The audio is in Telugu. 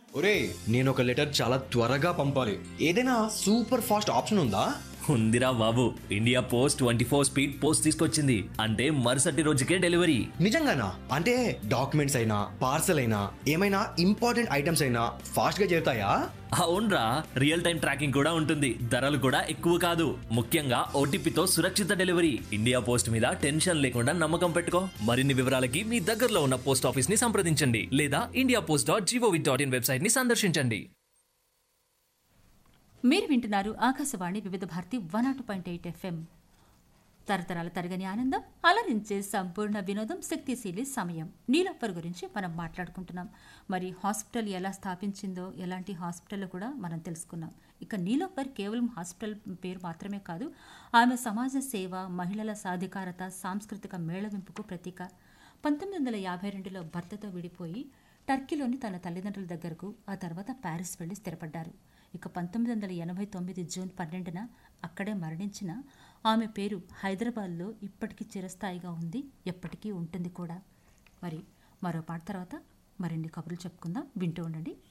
ఒరే నేను ఒక లెటర్ చాలా త్వరగా పంపాలి ఏదైనా సూపర్ ఫాస్ట్ ఆప్షన్ ఉందా ఉందిరా బాబు India post twenty four speed post తీసుకొచ్చింది అంటే మరుసటి రోజుకే డెలివరీ నిజంగానా అంటే డాక్యుమెంట్స్ అయినా పార్సల్ అయినా ఏమైనా ఇంపార్టెంట్ ఐటమ్స్ అయినా ఫాస్ట్ గా చేరుతాయా అవునరా రియల్ టైం ట్రాకింగ్ కూడా ఉంటుంది ధరలు కూడా ఎక్కువ కాదు ముఖ్యంగా ఓటీపీతో సురక్షిత డెలివరీ ఇండియా పోస్ట్ మీద టెన్షన్ లేకుండా నమ్మకం పెట్టుకో మరిన్ని వివరాలకి మీ దగ్గరలో ఉన్న పోస్ట్ ఆఫీస్ ని సంప్రదించండి లేదా India post dot gov dot in website ని సందర్శించండి మీరు వింటున్నారు Akashvani Vividh Bharati one nought point eight FM తరతరాల తరగని ఆనందం అలరించే సంపూర్ణ వినోదం శక్తిశీలి సమయం నీలప్పర్ గురించి మనం మాట్లాడుకుంటున్నాం మరి హాస్పిటల్ ఎలా స్థాపించిందో ఎలాంటి హాస్పిటల్ కూడా మనం తెలుసుకున్నాం ఇక నీలోఫర్ కేవలం హాస్పిటల్ పేరు మాత్రమే కాదు ఆమె సమాజ సేవ మహిళల సాధికారత సాంస్కృతిక మేళవింపుకు ప్రతీక పంతొమ్మిది వందల యాభై రెండులో భర్తతో విడిపోయి టర్కీలోని తన తల్లిదండ్రుల దగ్గరకు ఆ తర్వాత ప్యారిస్ వెళ్లి స్థిరపడ్డారు ఇక పంతొమ్మిది వందల ఎనభై తొమ్మిది జూన్ పన్నెండున అక్కడే మరణించిన ఆమె పేరు హైదరాబాద్లో ఇప్పటికీ చిరస్థాయిగా ఉంది ఎప్పటికీ ఉంటుంది కూడా మరి మరో పాట తర్వాత మరిన్ని కబుర్లు చెప్పుకుందాం వింటూ ఉండండి